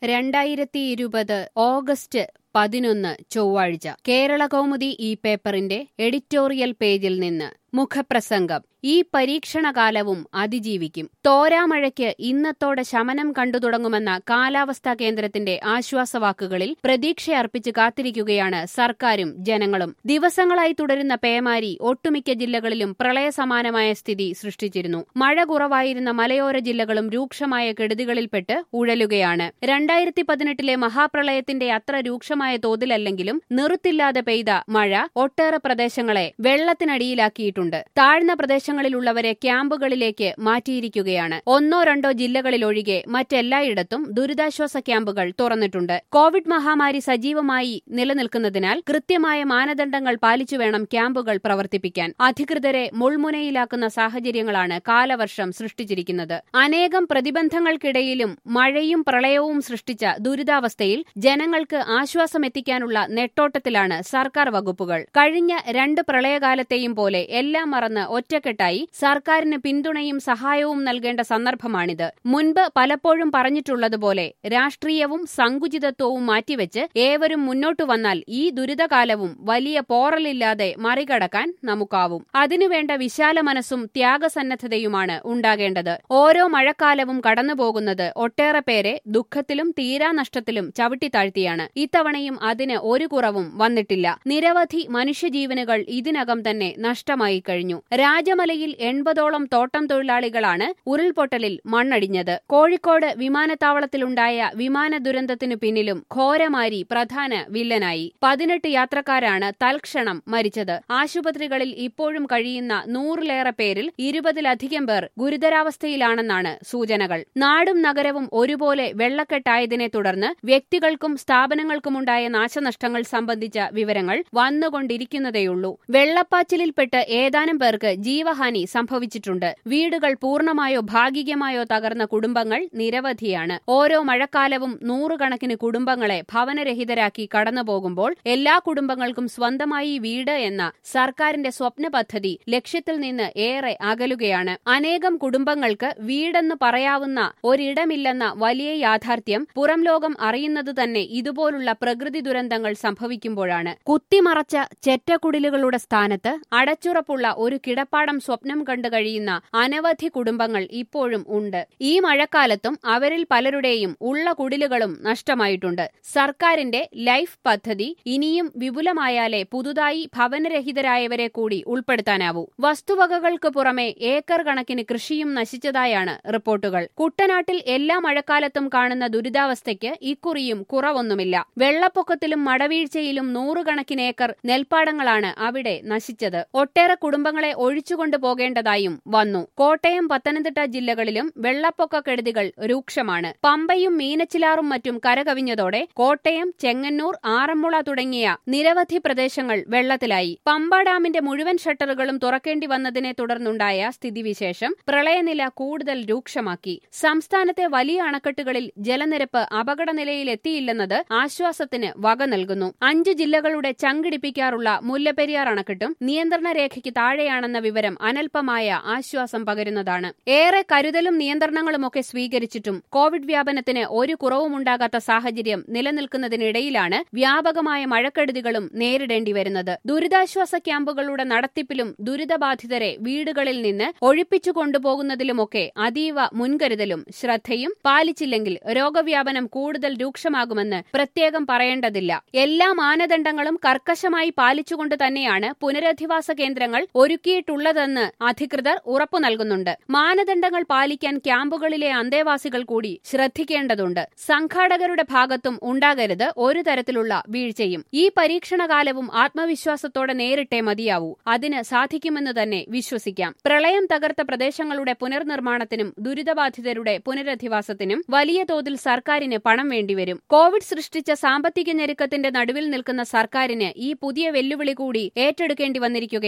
രണ്ടായിരത്തി ഇരുപത് ഓഗസ്റ്റ് പതിനൊന്ന് ചൊവ്വാഴ്ച കേരള കൗമുദി ഈ പേപ്പറിന്റെ എഡിറ്റോറിയൽ പേജിൽ നിന്ന് മുഖപ്രസംഗം ഈ പരീക്ഷണകാലവും അതിജീവിക്കും തോരാമഴയ്ക്ക് ഇന്നത്തോടെ ശമനം കണ്ടു തുടങ്ങുമെന്ന കാലാവസ്ഥാ കേന്ദ്രത്തിന്റെ ആശ്വാസവാക്കുകളിൽ പ്രതീക്ഷയർപ്പിച്ച് കാത്തിരിക്കുകയാണ് സർക്കാരും ജനങ്ങളും ദിവസങ്ങളായി തുടരുന്ന പേമാരി ഒട്ടുമിക്ക ജില്ലകളിലും പ്രളയസമാനമായ സ്ഥിതി സൃഷ്ടിച്ചിരുന്നു മഴ കുറവായിരുന്ന മലയോര ജില്ലകളും രൂക്ഷമായ കെടുതികളിൽപ്പെട്ട് ഉഴലുകയാണ് രണ്ടായിരത്തി പതിനെട്ടിലെ മഹാപ്രളയത്തിന്റെ അത്ര രൂക്ഷമായ തോതിലല്ലെങ്കിലും നിറുത്തില്ലാതെ പെയ്ത മഴ ഒട്ടേറെ പ്രദേശങ്ങളെ വെള്ളത്തിനടിയിലാക്കിയിട്ടുണ്ട് താഴ്ന്ന പ്രദേശങ്ങളിലുള്ളവരെ ക്യാമ്പുകളിലേക്ക് മാറ്റിയിരിക്കുകയാണ് ഒന്നോ രണ്ടോ ജില്ലകളിലൊഴികെ മറ്റെല്ലായിടത്തും ദുരിതാശ്വാസ ക്യാമ്പുകൾ തുറന്നിട്ടുണ്ട് കോവിഡ് മഹാമാരി സജീവമായി നിലനിൽക്കുന്നതിനാൽ കൃത്യമായ മാനദണ്ഡങ്ങൾ പാലിച്ചു വേണം ക്യാമ്പുകൾ പ്രവർത്തിപ്പിക്കാൻ അധികൃതരെ മുൾമുനയിലാക്കുന്ന സാഹചര്യങ്ങളാണ് കാലവർഷം സൃഷ്ടിച്ചിരിക്കുന്നത് അനേകം പ്രതിബന്ധങ്ങൾക്കിടയിലും മഴയും പ്രളയവും സൃഷ്ടിച്ച ദുരിതാവസ്ഥയിൽ ജനങ്ങൾക്ക് ആശ്വാസമെത്തിക്കാനുള്ള നെട്ടോട്ടത്തിലാണ് സർക്കാർ വകുപ്പുകൾ കഴിഞ്ഞ രണ്ട് പ്രളയകാലത്തെയും പോലെ എല്ലാം മറന്ന് ഒറ്റക്കെട്ടായി സർക്കാരിന് പിന്തുണയും സഹായവും നൽകേണ്ട സന്ദർഭമാണിത് മുൻപ് പലപ്പോഴും പറഞ്ഞിട്ടുള്ളതുപോലെ രാഷ്ട്രീയവും സങ്കുചിതത്വവും മാറ്റിവെച്ച് ഏവരും മുന്നോട്ടു വന്നാൽ ഈ ദുരിതകാലവും വലിയ പോറലില്ലാതെ മറികടക്കാൻ നമുക്കാവും അതിനുവേണ്ട വിശാല മനസ്സും ത്യാഗസന്നദ്ധതയുമാണ് ഉണ്ടാകേണ്ടത് ഓരോ മഴക്കാലവും കടന്നുപോകുന്നത് ഒട്ടേറെ പേരെ ദുഃഖത്തിലും തീരാനഷ്ടത്തിലും ചവിട്ടിത്താഴ്ത്തിയാണ് ഇത്തവണയും അതിന് ഒരു കുറവും വന്നിട്ടില്ല നിരവധി മനുഷ്യജീവനുകൾ ഇതിനകം തന്നെ നഷ്ടമായി കഴിഞ്ഞു രാജമലയിൽ എൺപതോളം തോട്ടം തൊഴിലാളികളാണ് ഉരുൾപൊട്ടലിൽ മണ്ണടിഞ്ഞത് കോഴിക്കോട് വിമാനത്താവളത്തിലുണ്ടായ വിമാന ദുരന്തത്തിനു പിന്നിലും ഘോരമാരി പ്രധാന വില്ലനായി പതിനെട്ട് യാത്രക്കാരാണ് തൽക്ഷണം മരിച്ചത് ആശുപത്രികളിൽ ഇപ്പോഴും കഴിയുന്ന നൂറിലേറെ പേരിൽ ഇരുപതിലധികം പേർ ഗുരുതരാവസ്ഥയിലാണെന്നാണ് സൂചനകൾ നാടും നഗരവും ഒരുപോലെ വെള്ളക്കെട്ടായതിനെ തുടർന്ന് വ്യക്തികൾക്കും സ്ഥാപനങ്ങൾക്കുമുണ്ടായ നാശനഷ്ടങ്ങൾ സംബന്ധിച്ച വിവരങ്ങൾ വന്നുകൊണ്ടിരിക്കുന്നതേയുള്ളൂ വെള്ളപ്പാച്ചിലിൽപ്പെട്ട് ഏതാനും പേർക്ക് ജീവഹാനി സംഭവിച്ചിട്ടുണ്ട് വീടുകൾ പൂർണ്ണമായോ ഭാഗികമായോ തകർന്ന കുടുംബങ്ങൾ നിരവധിയാണ് ഓരോ മഴക്കാലവും നൂറുകണക്കിന് കുടുംബങ്ങളെ ഭവനരഹിതരാക്കി കടന്നുപോകുമ്പോൾ എല്ലാ കുടുംബങ്ങൾക്കും സ്വന്തമായി വീട് എന്ന സർക്കാരിന്റെ സ്വപ്ന പദ്ധതി ലക്ഷ്യത്തിൽ നിന്ന് ഏറെ അകലുകയാണ് അനേകം കുടുംബങ്ങൾക്ക് വീടെന്ന് പറയാവുന്ന ഒരിടമില്ലെന്ന വലിയ യാഥാർത്ഥ്യം പുറം ലോകം അറിയുന്നത് തന്നെ ഇതുപോലുള്ള പ്രകൃതി ദുരന്തങ്ങൾ സംഭവിക്കുമ്പോഴാണ് കുത്തിമറച്ച ചെറ്റക്കുടിലുകളുടെ സ്ഥാനത്ത് അടച്ചുറപ്പുള്ള ഒരു കിടപ്പാടം സ്വപ്നം കണ്ടു കഴിയുന്ന അനവധി കുടുംബങ്ങൾ ഇപ്പോഴും ഉണ്ട് ഈ മഴക്കാലത്തും അവരിൽ പലരുടെയും ഉള്ള കുടിലുകളും നഷ്ടമായിട്ടുണ്ട് സർക്കാരിന്റെ ലൈഫ് പദ്ധതി ഇനിയും വിപുലമായാലേ പുതുതായി ഭവനരഹിതരായവരെ കൂടി ഉൾപ്പെടുത്താനാവൂ വസ്തുവകകൾക്ക് പുറമെ ഏക്കർ കണക്കിന് കൃഷിയും നശിച്ചതായാണ് റിപ്പോർട്ടുകൾ കുട്ടനാട്ടിൽ എല്ലാ മഴക്കാലത്തും കാണുന്ന ദുരിതാവസ്ഥയ്ക്ക് ഇക്കുറിയും കുറവൊന്നുമില്ല വെള്ളപ്പൊക്കത്തിലും മടവീഴ്ചയിലും നൂറുകണക്കിന് ഏക്കർ നെൽപ്പാടങ്ങളാണ് അവിടെ നശിച്ചത് ഒട്ടേറെ കുടുംബങ്ങളെ ഒഴിച്ചുകൊണ്ടു പോകേണ്ടതായും വന്നു കോട്ടയം പത്തനംതിട്ട ജില്ലകളിലും വെള്ളപ്പൊക്ക കെടുതികൾ രൂക്ഷമാണ് പമ്പയും മീനച്ചിലാറും മറ്റും കരകവിഞ്ഞതോടെ കോട്ടയം ചെങ്ങന്നൂർ ആറന്മുള തുടങ്ങിയ നിരവധി പ്രദേശങ്ങൾ വെള്ളത്തിലായി പമ്പ ഡാമിന്റെ മുഴുവൻ ഷട്ടറുകളും തുറക്കേണ്ടി വന്നതിനെ തുടർന്നുണ്ടായ സ്ഥിതിവിശേഷം പ്രളയനില കൂടുതൽ രൂക്ഷമാക്കി സംസ്ഥാനത്തെ വലിയ അണക്കെട്ടുകളിൽ ജലനിരപ്പ് അപകടനിലയിലെത്തിയില്ലെന്നത് ആശ്വാസത്തിന് വക നൽകുന്നു അഞ്ച് ജില്ലകളുടെ ചങ്കിടിപ്പിക്കാറുള്ള മുല്ലപ്പെരിയാർ അണക്കെട്ടും നിയന്ത്രണ രേഖയ്ക്ക് താഴെയാണെന്ന വിവരം അനൽപമായ ആശ്വാസം പകരുന്നതാണ് ഏറെ കരുതലും നിയന്ത്രണങ്ങളുമൊക്കെ സ്വീകരിച്ചിട്ടും കോവിഡ് വ്യാപനത്തിന് ഒരു കുറവുമുണ്ടാകാത്ത സാഹചര്യം നിലനിൽക്കുന്നതിനിടയിലാണ് വ്യാപകമായ മഴക്കെടുതികളും നേരിടേണ്ടി വരുന്നത് ദുരിതാശ്വാസ ക്യാമ്പുകളുടെ നടത്തിപ്പിലും ദുരിതബാധിതരെ വീടുകളിൽ നിന്ന് ഒഴിപ്പിച്ചു കൊണ്ടുപോകുന്നതിലുമൊക്കെ അതീവ മുൻകരുതലും ശ്രദ്ധയും പാലിച്ചില്ലെങ്കിൽ രോഗവ്യാപനം കൂടുതൽ രൂക്ഷമാകുമെന്ന് പ്രത്യേകം പറയേണ്ടതില്ല എല്ലാ മാനദണ്ഡങ്ങളും കർക്കശമായി പാലിച്ചുകൊണ്ട് തന്നെയാണ് പുനരധിവാസ കേന്ദ്രങ്ങൾ ഒരുക്കിയിട്ടുള്ളതെന്ന് അധികൃതർ ഉറപ്പു നൽകുന്നുണ്ട് മാനദണ്ഡങ്ങൾ പാലിക്കാൻ ക്യാമ്പുകളിലെ അന്തേവാസികൾ കൂടി ശ്രദ്ധിക്കേണ്ടതുണ്ട് സംഘാടകരുടെ ഭാഗത്തും ഉണ്ടാകരുത് ഒരു തരത്തിലുള്ള വീഴ്ചയും ഈ പരീക്ഷണകാലവും ആത്മവിശ്വാസത്തോടെ നേരിട്ടേ മതിയാവൂ അതിന് സാധിക്കുമെന്ന് തന്നെ വിശ്വസിക്കാം പ്രളയം തകർത്ത പ്രദേശങ്ങളുടെ പുനർനിർമ്മാണത്തിനും ദുരിതബാധിതരുടെ പുനരധിവാസത്തിനും വലിയ തോതിൽ സർക്കാരിന് പണം വേണ്ടിവരും കോവിഡ് സൃഷ്ടിച്ച സാമ്പത്തിക ഞെരുക്കത്തിന്റെ നടുവിൽ നിൽക്കുന്ന സർക്കാരിന് ഈ പുതിയ വെല്ലുവിളി കൂടി ഏറ്റെടുക്കേണ്ടി വന്നിരിക്കുകയാണ്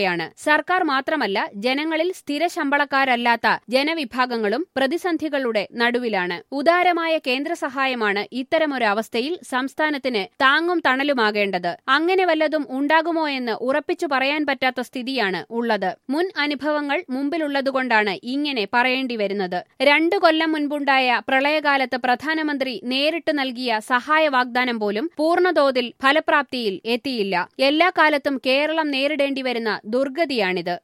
സർക്കാർ മാത്രമല്ല ജനങ്ങളിൽ സ്ഥിര ശമ്പളക്കാരല്ലാത്ത ജനവിഭാഗങ്ങളും പ്രതിസന്ധികളുടെ നടുവിലാണ് ഉദാരമായ കേന്ദ്ര സഹായമാണ് ഇത്തരമൊരു അവസ്ഥയിൽ സംസ്ഥാനത്തിന് താങ്ങും തണലുമാകേണ്ടത് അങ്ങനെ വല്ലതും ഉണ്ടാകുമോ എന്ന് ഉറപ്പിച്ചു പറയാൻ പറ്റാത്ത സ്ഥിതിയാണ് ഉള്ളത് മുൻ അനുഭവങ്ങൾ മുമ്പിലുള്ളതുകൊണ്ടാണ് ഇങ്ങനെ പറയേണ്ടി വരുന്നത് രണ്ടു കൊല്ലം മുൻപുണ്ടായ പ്രളയകാലത്ത് പ്രധാനമന്ത്രി നേരിട്ട് നൽകിയ സഹായ വാഗ്ദാനം പോലും പൂർണ്ണതോതിൽ ഫലപ്രാപ്തിയിൽ എത്തിയില്ല എല്ലാ കാലത്തും കേരളം നേരിടേണ്ടി വരുന്ന ദുർഗതിയാണിത്